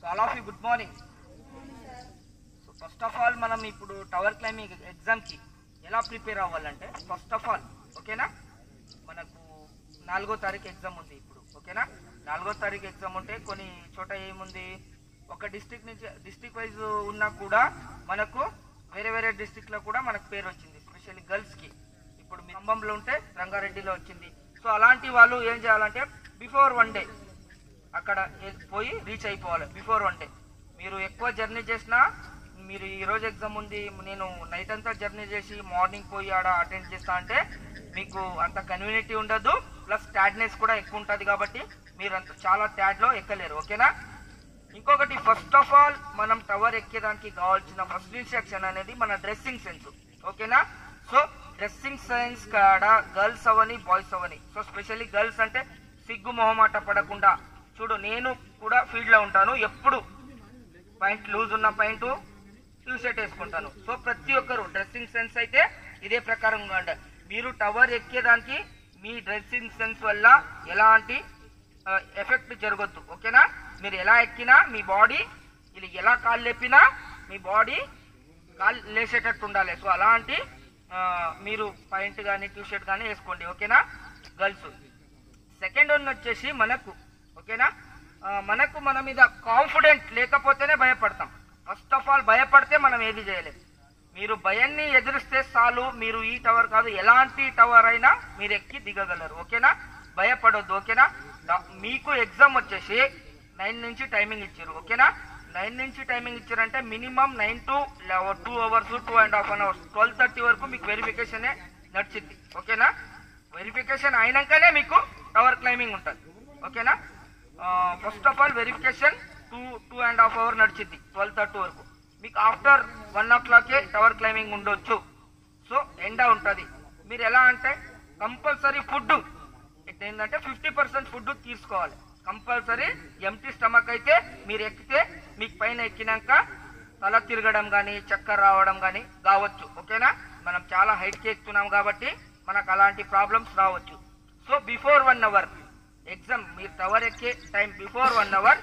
all of you good morning so first of all మనం ఇప్పుడు tower climbing ఎగ్జామ్కి ఎలా ప్రిపేర్ అవ్వాలంటే ఫస్ట్ ఆఫ్ ఆల్ ఓకేనా మనకు నాలుగో తారీఖు ఎగ్జామ్ ఉంది ఇప్పుడు ఓకేనా నాలుగో తారీఖు ఎగ్జామ్ ఉంటే కొన్ని చోట ఏముంది ఒక డిస్టిక్ నుంచి డిస్టిక్ వైజ్ ఉన్నా కూడా మనకు వేరే వేరే డిస్టిక్లో కూడా మనకు పేరు వచ్చింది స్పెషల్లీ గర్ల్స్కి ఇప్పుడు మీ ఖమ్మంలో ఉంటే రంగారెడ్డిలో వచ్చింది సో అలాంటి వాళ్ళు ఏం చేయాలంటే బిఫోర్ వన్ డే అక్కడ ఏ- పోయి రీచ్ అయిపోవాలి బిఫోర్ వన్ డే మీరు ఎక్కువ జర్నీ చేసినా మీరు ఈ రోజు ఎగ్జామ్ ఉంది నేను నైట్ అంతా జర్నీ చేసి మార్నింగ్ పోయి ఆడ అటెండ్ చేస్తా అంటే మీకు అంత కన్వీనిటీ ఉండదు ప్లస్ ట్యాడ్నెస్ కూడా ఎక్కువ ఉంటుంది కాబట్టి మీరు అంత చాలా ట్యాడ్లో ఎక్కలేరు ఓకేనా ఇంకొకటి ఫస్ట్ ఆఫ్ ఆల్ మనం టవర్ ఎక్కేదానికి కావాల్సిన ఫస్ట్ ఇన్స్ట్రక్షన్ అనేది మన డ్రెస్సింగ్ సెన్స్ ఓకేనా సో డ్రెస్సింగ్ సెన్స్ కాడ గర్ల్స్ అవని బాయ్స్ అవని సో స్పెషల్లీ గర్ల్స్ అంటే సిగ్గు మొహమాట పడకుండా చూడు నేను కూడా ఫీల్డ్ లో ఉంటాను ఎప్పుడు పాయింట్ లూజ్ ఉన్న పాయింట్ టీ షర్ట్ వేసుకుంటాను సో ప్రతి ఒక్కరు డ్రెస్సింగ్ సెన్స్ అయితే ఇదే ప్రకారంగా ఉండాలి మీరు టవర్ ఎక్కేదానికి మీ డ్రెస్సింగ్ సెన్స్ వల్ల ఎలాంటి ఎఫెక్ట్ జరగొద్దు ఓకేనా మీరు ఎలా ఎక్కినా మీ బాడీ ఇది ఎలా కాళ్ళు లేపినా మీ బాడీ కాళ్ళు లేచేటట్టు ఉండాలి సో అలాంటి ఆ, మీరు పాయింట్ కానీ టీ షర్ట్ కానీ వేసుకోండి ఓకేనా గర్ల్స్ సెకండ్ వన్ వచ్చేసి మనకు ఓకేనా ఆ, మనకు మన మీద కాన్ఫిడెంట్ లేకపోతేనే భయపడతాం ఫస్ట్ ఆఫ్ ఆల్ భయపడితే మనం ఏది చేయలేం మీరు భయాన్ని ఎదిరిస్తే చాలు మీరు ఈ టవర్ కాదు ఎలాంటి టవర్ అయినా మీరు ఎక్కి దిగగలరు ఓకేనా భయపడొద్దు ఓకేనా డా- మీకు ఎగ్జామ్ వచ్చేసి నైన్ నుంచి టైమింగ్ ఇచ్చారు ఓకేనా నైన్ నుంచి టైమింగ్ ఇచ్చారంటే minimum nine to two hours two and half an hours twelve thirty వరకు మీకు వెరిఫికేషనే నడిచింది ఓకేనా వెరిఫికేషన్ అయినాకనే మీకు టవర్ క్లైంబింగ్ ఉంటుంది ఓకేనా first of all verification two two and half hour నడిచింది ట్వెల్వ్ థర్టీ వరకు మీకు ఆఫ్టర్ వన్ ఓ క్లాకే టవర్ క్లైంబింగ్ ఉండొచ్చు సో ఎండ ఉంటుంది మీరు ఎలా అంటే కంపల్సరీ ఫుడ్ ఏంటంటే ఫిఫ్టీ పర్సెంట్ ఫుడ్ తీసుకోవాలి కంపల్సరీ ఎంటీ స్టమక్ అయితే మీరు ఎక్కితే మీకు పైన ఎక్కినాక తల తిరగడం కానీ చక్కర రావడం కానీ కావచ్చు ఓకేనా మనం చాలా హైట్కి ఎక్కుతున్నాం కాబట్టి మనకు అలాంటి ప్రాబ్లమ్స్ రావచ్చు so before one hour exam మీరు టవర్ ఎక్కే time before one hour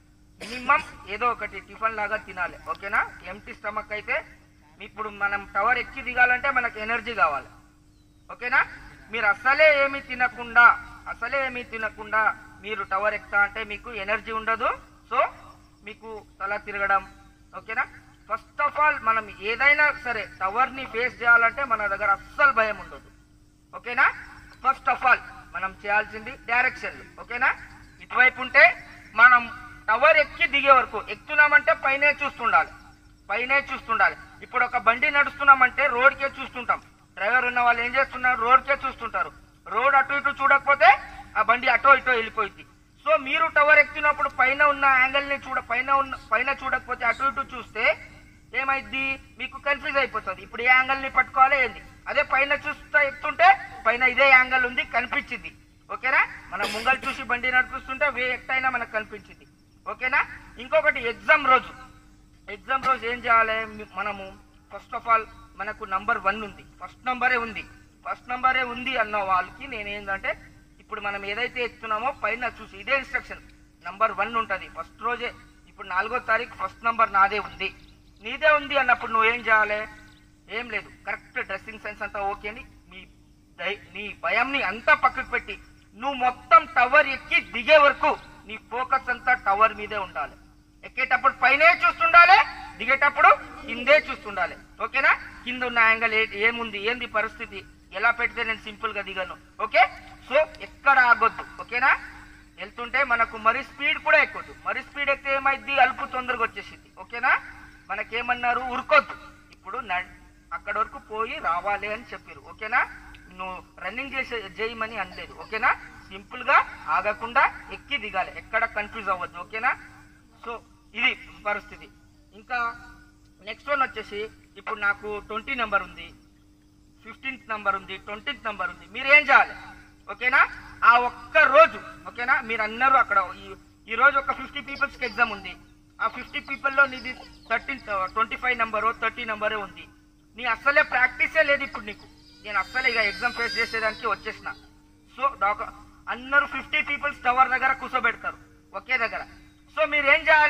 minimum ఏదో ఒకటి టిఫిన్ లాగా తినాలి ఓకేనా ఎంటీ స్టమక్ అయితే ఇప్పుడు మనం టవర్ ఎక్కి దిగాలంటే మనకు ఎనర్జీ కావాలి ఓకేనా మీరు అసలే ఏమి తినకుండా అసలే ఏమి తినకుండా మీరు టవర్ ఎక్కుతా అంటే మీకు ఎనర్జీ ఉండదు సో మీకు తల తిరగడం ఓకేనా ఫస్ట్ ఆఫ్ ఆల్ మనం ఏదైనా సరే టవర్ ని ఫేస్ చేయాలంటే మన దగ్గర అస్సలు భయం ఉండదు ఓకేనా ఫస్ట్ ఆఫ్ ఆల్ మనం చేయాల్సింది డైరెక్షన్ ఓకేనా ఇటువైపు ఉంటే మనం టవర్ ఎక్కి దిగే వరకు ఎక్కుతున్నామంటే పైనే చూస్తుండాలి పైనే చూస్తుండాలి ఇప్పుడు ఒక బండి నడుస్తున్నామంటే రోడ్కే చూస్తుంటాం డ్రైవర్ ఉన్న వాళ్ళు ఏం చేస్తున్నారు రోడ్కే చూస్తుంటారు రోడ్ అటు ఇటు చూడకపోతే ఆ బండి అటో ఇటో వెళ్ళిపోయింది సో మీరు టవర్ ఎక్కుతున్నప్పుడు పైన ఉన్న యాంగిల్ ని చూడ పైన ఉన్న పైన చూడకపోతే అటు ఇటు చూస్తే ఏమైద్ది మీకు కన్ఫ్యూజ్ అయిపోతుంది ఇప్పుడు ఏ యాంగిల్ ని పట్టుకోవాలి ఏంది అదే పైన చూస్తా ఎక్కుతుంటే పైన ఇదే యాంగిల్ ఉంది కనిపించింది ఓకేనా మనం ముంగల్ చూసి బండి నడిపిస్తుంటే వే ఎట్టయినా మనకు కనిపించింది ఓకేనా ఇంకొకటి ఎగ్జామ్ రోజు ఎగ్జామ్ రోజు ఏం చేయాలి మీ- మనము ఫస్ట్ ఆఫ్ ఆల్ మనకు నంబర్ వన్ ఉంది ఫస్ట్ నంబరే ఉంది ఫస్ట్ నంబరే ఉంది అన్న వాళ్ళకి నేను ఏంటంటే ఇప్పుడు మనం ఏదైతే ఎత్తున్నామో పైన చూసి ఇదే ఇన్స్ట్రక్షన్ నంబర్ వన్ ఉంటుంది ఫస్ట్ రోజే ఇప్పుడు నాలుగో తారీఖు ఫస్ట్ నంబర్ నాదే ఉంది నీదే ఉంది అన్నప్పుడు నువ్వు ఏం చేయాలి ఏం లేదు కరెక్ట్ డ్రెస్సింగ్ సెన్స్ అంతా ఓకే అని మీ దై- నీ భయంని అంతా పక్కకు పెట్టి నువ్వు మొత్తం టవర్ ఎక్కి దిగే వరకు నీ ఫోకస్ అంతా టవర్ మీదే ఉండాలి ఎక్కేటప్పుడు పైనే చూస్తుండాలి దిగేటప్పుడు కిందే చూస్తుండాలి ఓకేనా కింద ఉన్న యాంగిల్ ఏ- ఏముంది ఏంది పరిస్థితి ఎలా పెడితే నేను సింపుల్ గా దిగను ఓకే సో ఎక్కడ ఆగొద్దు ఓకేనా వెళ్తుంటే మనకు మరి స్పీడ్ కూడా ఎక్కొద్దు మరి స్పీడ్ ఎక్కితే ఏమైంది అలుపు తొందరగా వచ్చేసింది ఓకేనా మనకేమన్నారు ఉరుకొద్దు ఇప్పుడు న- అక్కడ వరకు పోయి రావాలి అని చెప్పారు ఓకేనా నువ్వు రన్నింగ్ చేసే చేయమని అనలేదు ఓకేనా సింపుల్ గా ఆగకుండా ఎక్కి దిగాలి ఎక్కడ కన్ఫ్యూజ్ అవ్వద్దు ఓకేనా సో ఇది పరిస్థితి ఇంకా నెక్స్ట్ వన్ వచ్చేసి ఇప్పుడు నాకు ట్వంటీ నెంబర్ ఉంది ఫిఫ్టీన్త్ నంబర్ ఉంది ట్వంటీన్త్ నంబర్ ఉంది మీరు ఏం చేయాలి ఓకేనా ఆ ఒక్క రోజు ఓకేనా మీరు అందరూ అక్కడ ఈ- ఈ రోజు ఒక ఫిఫ్టీ పీపుల్స్ కి ఎగ్జామ్ ఉంది ఆ ఫిఫ్టీ పీపుల్లో నీది thirteen twenty five number thirty నెంబరే ఉంది నీ అస్సలే ప్రాక్టీసే లేదు ఇప్పుడు నీకు నేను అస్సలే ఇక ఎగ్జామ్ ఫేస్ చేసేదానికి వచ్చేసిన సో డాక్టర్ అందరూ ఫిఫ్టీ పీపుల్స్ టవర్ దగ్గర కూర్చోబెడతారు ఒకే దగ్గర సో మీరు ఏం చేయాలి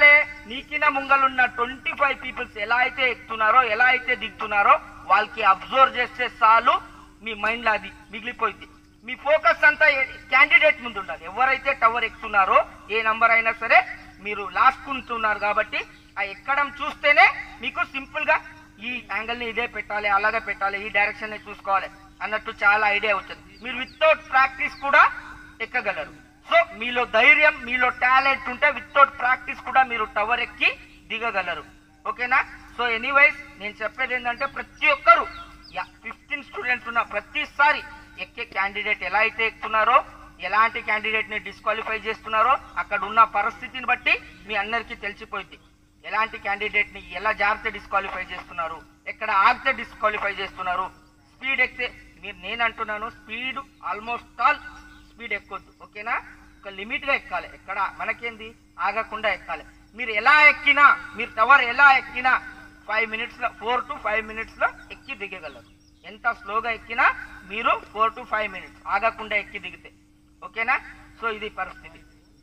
నీకిన ముంగలున్న ట్వంటీ ఫైవ్ పీపుల్స్ ఎలా అయితే ఎక్కుతున్నారో ఎలా అయితే దిగుతున్నారో వాళ్ళకి అబ్జర్వ్ చేస్తే చాలు మీ మైండ్ లో అది మిగిలిపోయింది మీ ఫోకస్ అంతా క్యాండిడేట్ ముందు ఉండాలి ఎవరైతే టవర్ ఎక్కుతున్నారో ఏ నంబర్ అయినా సరే మీరు లాసుకుంటున్నారు కాబట్టి ఆ ఎక్కడం చూస్తేనే మీకు సింపుల్ గా ఈ యాంగిల్ ని ఇదే పెట్టాలి అలాగే పెట్టాలి ఈ డైరెక్షన్ ని చూసుకోవాలి అన్నట్టు చాలా ఐడియా అవుతుంది మీరు వితౌట్ ప్రాక్టీస్ కూడా ఎక్కగలరు సో మీలో ధైర్యం మీలో టాలెంట్ ఉంటే వితౌట్ ప్రాక్టీస్ కూడా మీరు టవర్ ఎక్కి దిగగలరు ఓకేనా సో ఎనీవైస్ నేను చెప్పేది ఏంటంటే ప్రతి ఒక్కరు ఫిఫ్టీన్ స్టూడెంట్స్ ఉన్న ప్రతిసారి ఎక్కే క్యాండిడేట్ ఎలా అయితే ఎక్కుతున్నారో ఎలాంటి క్యాండిడేట్ ని డిస్క్వాలిఫై చేస్తున్నారో అక్కడ ఉన్న పరిస్థితిని బట్టి మీ అందరికీ తెలిసిపోయింది ఎలాంటి క్యాండిడేట్ ని ఎలా జాగ్రత్త డిస్క్వాలిఫై చేస్తున్నారు ఎక్కడ ఆగితే డిస్క్వాలిఫై చేస్తున్నారు స్పీడ్ ఎక్కితే మీరు నేను అంటున్నాను స్పీడ్ ఆల్మోస్ట్ ఆల్ స్పీడ్ ఎక్కొద్దు ఓకేనా ఒక లిమిట్ గా ఎక్కాలి ఎక్కడ మనకేంది ఆగకుండా ఎక్కాలి మీరు ఎలా ఎక్కినా మీరు టవర్ ఎలా ఎక్కినా ఫైవ్ మినిట్స్ లో ఫోర్ టు ఫైవ్ మినిట్స్ లో ఎక్కి దిగగలరు ఎంత స్లోగా ఎక్కినా మీరు ఫోర్ టు ఫైవ్ మినిట్స్ ఆగకుండా ఎక్కి దిగితే ఓకేనా సో ఇది పరిస్థితి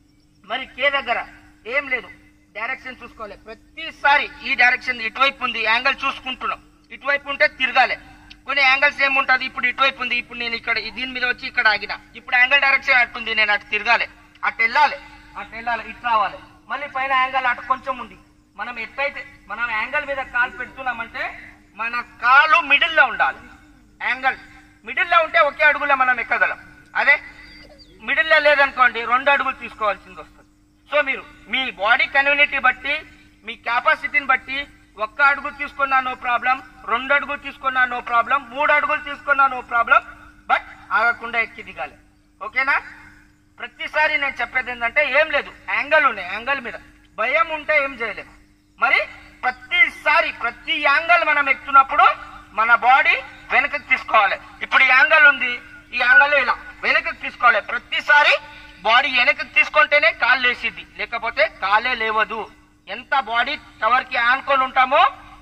మరి కే దగ్గర ఏం లేదు డైరెక్షన్ చూసుకోవాలి ప్రతిసారి ఈ డైరెక్షన్ ఇటువైపు ఉంది యాంగిల్ చూసుకుంటున్నాం ఇటువైపు ఉంటే తిరగాలి కొన్ని యాంగిల్స్ ఏముంటది ఇప్పుడు ఇటువైపు ఉంది ఇప్పుడు నేను ఇక్కడ దీని మీద వచ్చి ఇక్కడ ఆగిన ఇప్పుడు యాంగిల్ డైరెక్షన్ అట్టుంది నేను అటు తిరగాలి అటు వెళ్ళాలి అటు వెళ్ళాలి ఇటు రావాలి మళ్ళీ పైన యాంగిల్ అటు కొంచెం ఉంది మనం ఎట్లయితే మనం యాంగిల్ మీద కాలు పెడుతున్నామంటే మన కాలు మిడిల్ లో ఉండాలి యాంగిల్ మిడిల్ లో ఉంటే ఒకే అడుగులో మనం ఎక్కగలం అదే మిడిల్ లో లేదనుకోండి రెండు అడుగులు తీసుకోవాల్సింది వస్తుంది సో మీరు మీ బాడీ కన్వీనిటీ బట్టి మీ కెపాసిటీని బట్టి ఒక్క అడుగు తీసుకున్నా నో ప్రాబ్లం రెండు అడుగులు తీసుకున్నా నో ప్రాబ్లం మూడు అడుగులు తీసుకున్నా నో ప్రాబ్లం బట్ ఆగకుండా ఎక్కి దిగాలి ఓకేనా ప్రతిసారి నేను చెప్పేది ఏంటంటే ఏం లేదు యాంగిల్ ఉన్నాయి యాంగిల్ మీద భయం ఉంటే ఏం చేయలేము మరి ప్రతిసారి ప్రతి యాంగిల్ మనం ఎక్కుతున్నప్పుడు మన బాడీ వెనకకి తీసుకోవాలి ఇప్పుడు ఈ యాంగిల్ ఉంది ఈ యాంగిల్ ఇలా వెనకకి తీసుకోవాలి ప్రతిసారి బాడీ వెనకకి తీసుకుంటేనే కాలు లేసిద్ది లేకపోతే కాలే లేవదు ఎంత బాడీ టవర్ కి ఆనుకొని ఉంటామో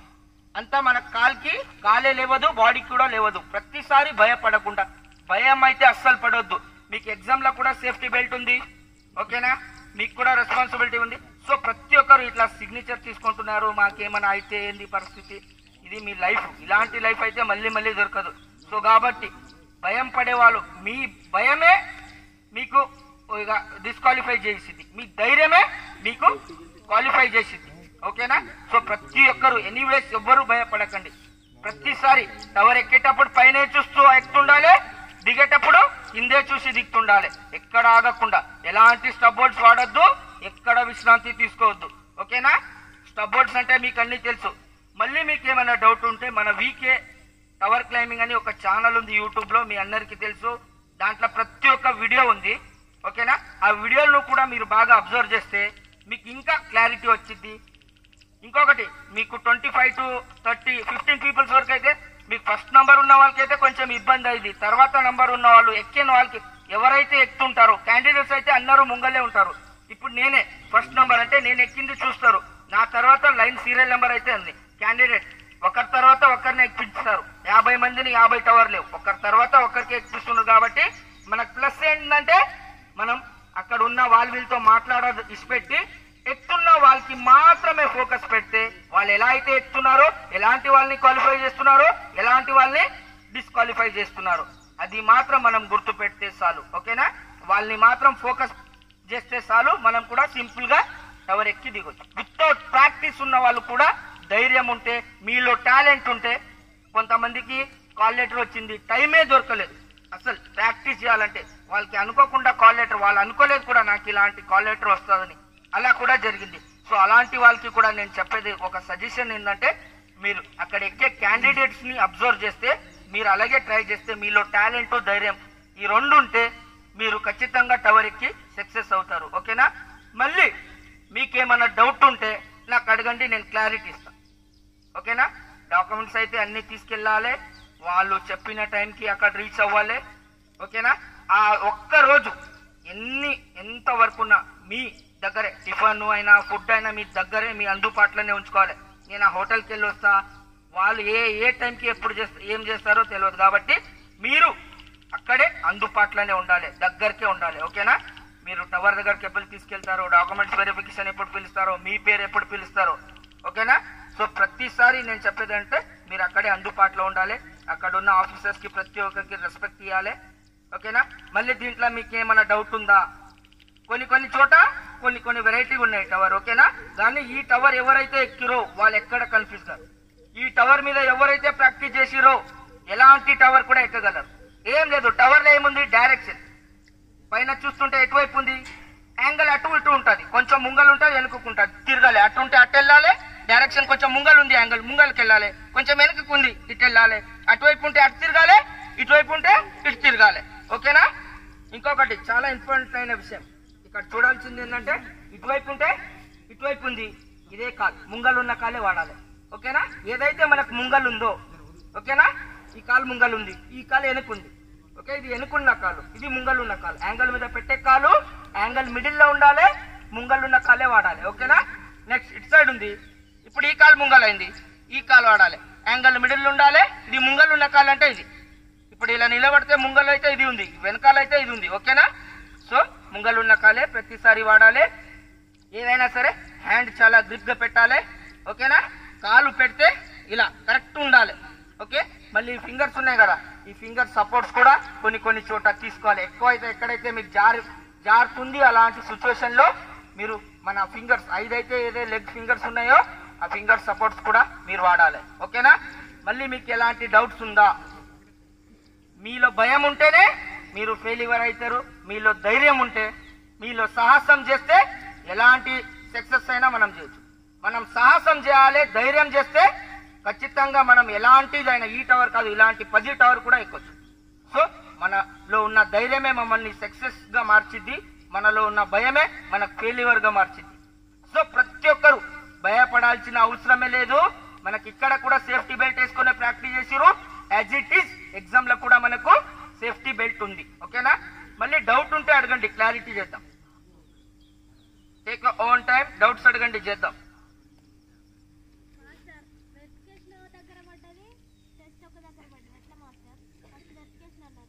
అంత మన కాల్కి కాలే లేవదు బాడీకి కూడా లేవదు ప్రతిసారి భయపడకుండా భయం అయితే అస్సలు పడొద్దు మీకు ఎగ్జామ్ లో కూడా సేఫ్టీ బెల్ట్ ఉంది ఓకేనా మీకు కూడా రెస్పాన్సిబిలిటీ ఉంది సో ప్రతి ఒక్కరు ఇట్లా సిగ్నేచర్ తీసుకుంటున్నారు మాకేమైనా అయితే ఏంది పరిస్థితి ఇది మీ లైఫ్ ఇలాంటి లైఫ్ అయితే మళ్ళీ మళ్ళీ దొరకదు సో కాబట్టి భయం పడేవాళ్ళు మీ భయమే మీకు ఇక డిస్క్వాలిఫై చేసింది మీ ధైర్యమే మీకు క్వాలిఫై చేసింది ఓకేనా సో ప్రతి ఒక్కరు ఎనీవేస్ ఎవ్వరు భయపడకండి ప్రతిసారి టవర్ ఎక్కేటప్పుడు పైన చూస్తూ ఎక్కుతుండాలి దిగేటప్పుడు కిందే చూసి దిగుతుండాలి ఎక్కడ ఆగకుండా ఎలాంటి స్టబ్బోర్డ్స్ వాడొద్దు ఎక్కడ విశ్రాంతి తీసుకోవద్దు ఓకేనా స్టబ్బోర్డ్స్ అంటే మీకు అన్ని తెలుసు మళ్ళీ మీకు ఏమైనా డౌట్ ఉంటే మన వీకే టవర్ క్లైంబింగ్ అని ఒక ఛానల్ ఉంది యూట్యూబ్ లో మీ అందరికీ తెలుసు దాంట్లో ప్రతి ఒక్క వీడియో ఉంది ఓకేనా ఆ వీడియోలను కూడా మీరు బాగా అబ్జర్వ్ చేస్తే మీకు ఇంకా క్లారిటీ వచ్చింది ఇంకొకటి మీకు twenty five to thirty fifteen peoples వరకు అయితే మీకు ఫస్ట్ నంబర్ ఉన్న వాళ్ళకైతే కొంచెం ఇబ్బంది అయింది తర్వాత నంబర్ ఉన్న వాళ్ళు ఎక్కిన వాళ్ళకి ఎవరైతే ఎక్కుతుంటారో క్యాండిడేట్స్ అయితే అందరూ ముంగలే ఉంటారు ఇప్పుడు నేనే ఫస్ట్ నంబర్ అంటే నేను ఎక్కింది చూస్తారు నా తర్వాత లైన్ సీరియల్ నెంబర్ అయితే ఉంది క్యాండిడేట్ ఒకరి తర్వాత ఒకరిని ఎక్కిస్తారు యాభై మందిని యాభై టవర్ లేవు ఒకరి తర్వాత ఒకరికి ఎక్కిస్తున్నారు కాబట్టి మనకు ప్లస్ ఏంటంటే మనం అక్కడ ఉన్న వాళ్ళ వీళ్ళతో మాట్లాడదు ఇచ్చిపెట్టి ఎక్కుతున్న వాళ్ళకి మాత్రమే ఫోకస్ పెడితే వాళ్ళు ఎలా అయితే ఎక్కుతున్నారో ఎలాంటి వాళ్ళని క్వాలిఫై చేస్తున్నారో ఎలాంటి వాళ్ళని డిస్క్వాలిఫై చేస్తున్నారు అది మాత్రం మనం గుర్తు పెడితే చాలు ఓకేనా వాళ్ళని మాత్రం ఫోకస్ చేస్తే చాలు మనం కూడా సింపుల్ గా టవర్ ఎక్కి దిగొచ్చు వితౌట్ ప్రాక్టీస్ ఉన్న వాళ్ళు కూడా ధైర్యం ఉంటే మీలో టాలెంట్ ఉంటే కొంతమందికి కాల్ లెటర్ వచ్చింది టైమే దొరకలేదు అసలు ప్రాక్టీస్ చేయాలంటే వాళ్ళకి అనుకోకుండా కాల్ లెటర్ వాళ్ళు అనుకోలేదు కూడా నాకు ఇలాంటి కాల్ లెటర్ వస్తుందని అలా కూడా జరిగింది సో అలాంటి వాళ్ళకి కూడా నేను చెప్పేది ఒక సజెషన్ ఏంటంటే మీరు అక్కడ ఎక్కే క్యాండిడేట్స్ ని అబ్జర్వ్ చేస్తే మీరు అలాగే ట్రై చేస్తే మీలో టాలెంట్ ధైర్యం ఈ రెండు ఉంటే మీరు ఖచ్చితంగా టవర్ ఎక్కి సక్సెస్ అవుతారు ఓకేనా మళ్ళీ మీకేమైనా డౌట్ ఉంటే నాకు అడగండి నేను క్లారిటీ ఇస్తాను ఓకేనా డాక్యుమెంట్స్ అయితే అన్ని తీసుకెళ్ళాలి వాళ్ళు చెప్పిన టైంకి అక్కడ రీచ్ అవ్వాలి ఓకేనా ఆ ఒక్క రోజు ఎన్ని ఎంత వరకు ఉన్నా మీ దగ్గరే టిఫన్ అయినా ఫుడ్ అయినా మీ దగ్గరే మీ అందుబాటులోనే ఉంచుకోవాలి నేను ఆ హోటల్కి వెళ్ళి వస్తా వాళ్ళు ఏ ఏ టైంకి ఎప్పుడు చేస్తా ఏం చేస్తారో తెలియదు కాబట్టి మీరు అక్కడే అందుబాటులోనే ఉండాలి దగ్గరికే ఉండాలి ఓకేనా మీరు టవర్ దగ్గరికి ఎప్పుడు తీసుకెళ్తారో డాక్యుమెంట్స్ వెరిఫికేషన్ ఎప్పుడు పిలుస్తారో మీ పేరు ఎప్పుడు పిలుస్తారో ఓకేనా సో ప్రతిసారి నేను చెప్పేది అంటే మీరు అక్కడే అందుబాటులో ఉండాలి అక్కడ ఉన్న ఆఫీసర్స్ కి ప్రతి ఒక్కరికి రెస్పెక్ట్ ఇవ్వాలి ఓకేనా మళ్ళీ దీంట్లో మీకు ఏమైనా డౌట్ ఉందా కొన్ని కొన్ని చోట కొన్ని కొన్ని వెరైటీ ఉన్నాయి టవర్ ఓకేనా కానీ ఈ టవర్ ఎవరైతే ఎక్కిరో వాళ్ళు ఎక్కడ కన్ఫ్యూజ్ కాదు ఈ టవర్ మీద ఎవరైతే ప్రాక్టీస్ చేసిరో ఎలాంటి టవర్ కూడా ఎక్కగలరు ఏం లేదు టవర్ లో ఏముంది డైరెక్షన్ పైన చూస్తుంటే ఎటువైపు ఉంది యాంగిల్ అటు ఇటు ఉంటుంది కొంచెం ముంగలు ఉంటుంది వెనుకకుంటుంది తిరగాలి అటు ఉంటే అటు వెళ్ళాలి డైరెక్షన్ కొంచెం ముంగలు ఉంది యాంగిల్ ముంగల్కి వెళ్ళాలి కొంచెం వెనుకకు ఉంది ఇటు వెళ్ళాలి అటువైపు ఉంటే అటు తిరగాలి ఇటువైపు ఉంటే ఇటు తిరగాలి ఓకేనా ఇంకొకటి చాలా ఇంపార్టెంట్ అయిన విషయం ఇక్కడ చూడాల్సింది ఏంటంటే ఇటువైపు ఉంటే ఇటువైపు ఉంది ఇదే కాల్ ముంగలు ఉన్న కాలే వాడాలి ఓకేనా ఏదైతే మనకు ముంగలు ఉందో ఓకేనా ఈ కాలు ముంగలు ఉంది ఈ కాలు వెనుకుంది ఓకే ఇది వెనుకున్న కాలు ఇది ముంగలు ఉన్న కాలు యాంగిల్ మీద పెట్టే కాలు యాంగిల్ మిడిల్ లో ఉండాలి ముంగలు ఉన్న కాలే వాడాలి ఓకేనా నెక్స్ట్ ఇటు సైడ్ ఉంది ఇప్పుడు ఈ కాలు ముంగలైంది ఈ కాలు వాడాలి యాంగిల్ మిడిల్ ఉండాలి ఇది ముంగలు ఉన్న కాలు అంటే ఇది ఇప్పుడు ఇలా నిలబడితే ముంగలు అయితే ఇది ఉంది వెనకాల అయితే ఇది ఉంది ఓకేనా సో ముంగలు ఉన్న కాలే ప్రతిసారి వాడాలి ఏదైనా సరే హ్యాండ్ చాలా గ్రిప్ గా పెట్టాలి ఓకేనా కాలు పెడితే ఇలా కరెక్ట్ ఉండాలి ఓకే మళ్ళీ ఫింగర్స్ ఉన్నాయి కదా ఈ ఫింగర్ సపోర్ట్స్ కూడా కొన్ని కొన్ని చోట తీసుకోవాలి ఎక్కువ అయితే ఎక్కడైతే మీకు జారి జారుతుంది అలాంటి సిచ్యువేషన్ లో మీరు మన ఫింగర్స్ ఐదైతే ఏదే లెగ్ ఫింగర్స్ ఉన్నాయో ఆ ఫింగర్ సపోర్ట్స్ కూడా మీరు వాడాలి ఓకేనా మళ్ళీ మీకు ఎలాంటి డౌట్స్ ఉందా మీలో భయం ఉంటేనే మీరు ఫెయిల్యూర్ అవుతారు మీలో ధైర్యం ఉంటే మీలో సాహసం చేస్తే ఎలాంటి సక్సెస్ అయినా మనం చేయొచ్చు మనం సాహసం చేయాలి ధైర్యం చేస్తే ఖచ్చితంగా మనం ఎలాంటిదైనా ఈ టవర్ కాదు ఇలాంటి పది టవర్ కూడా ఎక్కొచ్చు సో మనలో ఉన్న ధైర్యమే మమ్మల్ని సక్సెస్ గా మార్చిద్ది మనలో ఉన్న భయమే మన ఫెయిల్యూర్ గా మార్చిద్ది సో ప్రతి ఒక్కరు భయపడాల్సిన అవసరమే లేదు మనకి ఇక్కడ కూడా సేఫ్టీ బెల్ట్ వేసుకునే ప్రాక్టీస్ చేసిరు యాజ్ ఇట్ ఈస్ ఎగ్జామ్ లో కూడా మనకు సేఫ్టీ బెల్ట్ ఉంది ఓకేనా మళ్ళీ డౌట్ ఉంటే అడగండి క్లారిటీ చేద్దాం టేక్ ఓన్ టైం డౌట్స్ అడగండి చేద్దాం మాస్టర్ వెరిఫికేషన్ ఒక దగ్గర పడ్డది టెస్ట్ ఒక దగ్గర పడ్డది ఎట్లా మాస్టర్ ఫస్ట్ వెరిఫికేషన్ అన్నారు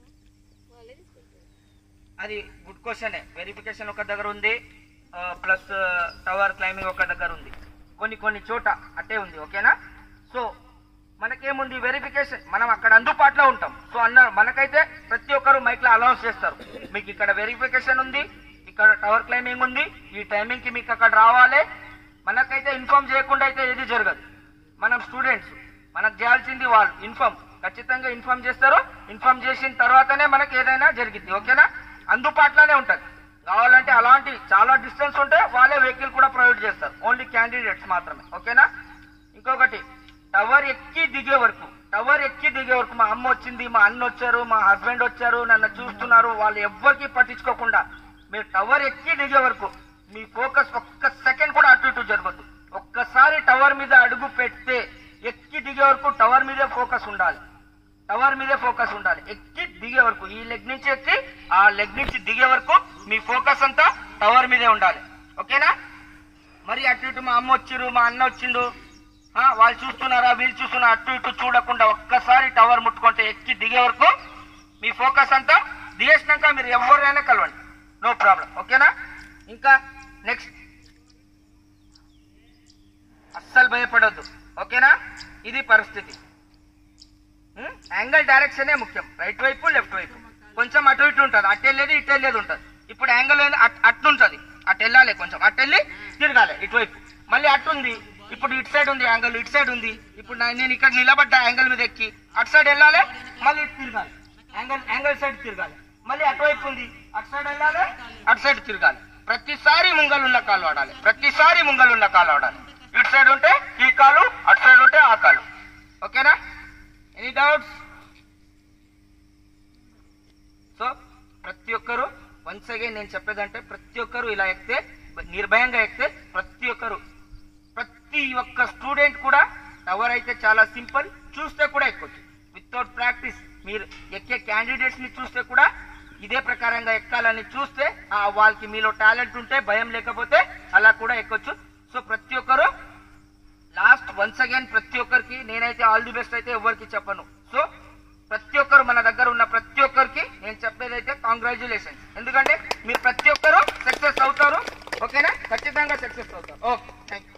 అది గుడ్ క్వశ్చన్ వెరిఫికేషన్ ఒక దగ్గర ఉంది ప్లస్ టవర్ క్లైంబింగ్ ఒక దగ్గర ఉంది కొన్ని కొన్ని చోట అట్టే ఉంది ఓకేనా సో మనకేముంది వెరిఫికేషన్ మనం అక్కడ అందుబాటులో ఉంటాం సో అన్న మనకైతే ప్రతి ఒక్కరు మైక్ లో అనౌన్స్ చేస్తారు మీకు ఇక్కడ వెరిఫికేషన్ ఉంది ఇక్కడ టవర్ క్లైంబింగ్ ఉంది ఈ టైమింగ్ కి మీకు అక్కడ రావాలి మనకైతే ఇన్ఫార్మ్ చేయకుండా అయితే ఏది జరగదు మనం స్టూడెంట్స్ మనకు చేయాల్సింది వాళ్ళు ఇన్ఫార్మ్ ఖచ్చితంగా ఇన్ఫార్మ్ చేస్తారు ఇన్ఫార్మ్ చేసిన తర్వాతనే మనకి ఏదైనా జరిగింది ఓకేనా అందుబాటులోనే ఉంటుంది కావాలంటే అలాంటి చాలా డిస్టెన్స్ ఉంటే వాళ్ళే వెహికల్ కూడా ప్రొవైడ్ చేస్తారు ఓన్లీ క్యాండిడేట్స్ మాత్రమే ఓకేనా ఇంకొకటి టవర్ ఎక్కి దిగే వరకు టవర్ ఎక్కి దిగే వరకు మా అమ్మ వచ్చింది మా అన్న వచ్చారు మా హస్బెండ్ వచ్చారు నన్ను చూస్తున్నారు వాళ్ళు ఎవ్వరికి పట్టించుకోకుండా మీరు టవర్ ఎక్కి దిగే వరకు మీ ఫోకస్ ఒక్క సెకండ్ కూడా అటు ఇటు జరగదు ఒక్కసారి టవర్ మీద అడుగు పెడితే ఎక్కి దిగే వరకు టవర్ మీదే ఫోకస్ ఉండాలి టవర్ మీదే ఫోకస్ ఉండాలి ఎక్కి దిగే వరకు ఈ లెగ్ నుంచి ఎక్కి ఆ లెగ్ నుంచి దిగే వరకు మీ ఫోకస్ అంతా టవర్ మీదే ఉండాలి ఓకేనా మరి అటు ఇటు మా అమ్మ వచ్చిరు మా అన్న వచ్చిండు ఆ, వాళ్ళు చూస్తున్నారా వీళ్ళు చూస్తున్నారా అటు ఇటు చూడకుండా ఒక్కసారి టవర్ ముట్టుకుంటే ఎక్కి దిగే వరకు మీ ఫోకస్ అంతా దిగేసినాక మీరు ఎవరైనా కలవండి నో ప్రాబ్లం ఓకేనా ఇంకా నెక్స్ట్ అస్సలు భయపడొద్దు ఓకేనా ఇది పరిస్థితి యాంగిల్ డైరెక్షనే ముఖ్యం రైట్ వైపు లెఫ్ట్ వైపు కొంచెం అటు ఇటు ఉంటుంది అటు వెళ్ళేది ఇటు వెళ్ళేది ఉంటుంది ఇప్పుడు యాంగిల్ అటు ఉంటుంది అటు వెళ్ళాలి కొంచెం అటు వెళ్ళి తిరగాలి ఇటువైపు మళ్ళీ అటు ఉంది ఇప్పుడు ఇటు సైడ్ ఉంది యాంగిల్ ఇటు సైడ్ ఉంది ఇప్పుడు నా- నేను ఇక్కడ నిలబడ్డా యాంగిల్ మీద ఎక్కి అటు సైడ్ వెళ్ళాలి మళ్ళీ ఇటు తిరగాలి యాంగిల్ యాంగిల్ సైడ్ తిరగాలి మళ్ళీ అటువైపు ఉంది అటు సైడ్ వెళ్ళాలి అటు సైడ్ తిరగాలి ప్రతిసారి ముంగలున్న కాలు వాడాలి ప్రతిసారి ముంగలున్న కాలు వాడాలి ఇటు సైడ్ ఉంటే ఈ కాలు అటు సైడ్ ఉంటే ఆ కాలు ఓకేనా ఎనీ డౌట్స్ సో ప్రతి ఒక్కరు వన్స్ అగైన్ నేను చెప్పేదంటే ప్రతి ఒక్కరు ఇలా ఎక్కితే నిర్భయంగా ఎక్కితే ప్రతి ఒక్కరు ప్రతి ఒక్క స్టూడెంట్ కూడా టవర్ అయితే చాలా సింపుల్ చూస్తే కూడా ఎక్కొచ్చు వితౌట్ ప్రాక్టీస్ మీరు ఎక్కే క్యాండిడేట్స్ ని చూస్తే కూడా ఇదే ప్రకారంగా ఎక్కాలని చూస్తే ఆ వాళ్ళకి మీలో టాలెంట్ ఉంటే భయం లేకపోతే అలా కూడా ఎక్కొచ్చు సో ప్రతి ఒక్కరు లాస్ట్ వన్స్ అగైన్ ప్రతి ఒక్కరికి నేనైతే ఆల్ ది బెస్ట్ అయితే ఎవరికి చెప్పను సో ప్రతి ఒక్కరు మన దగ్గర ఉన్న ప్రతి ఒక్కరికి నేను చెప్పేదైతే కాంగ్రాచులేషన్స్ ఎందుకంటే మీరు ప్రతి ఒక్కరు సక్సెస్ అవుతారు ఓకేనా ఖచ్చితంగా సక్సెస్ అవుతారు ఓకే థ్యాంక్ యూ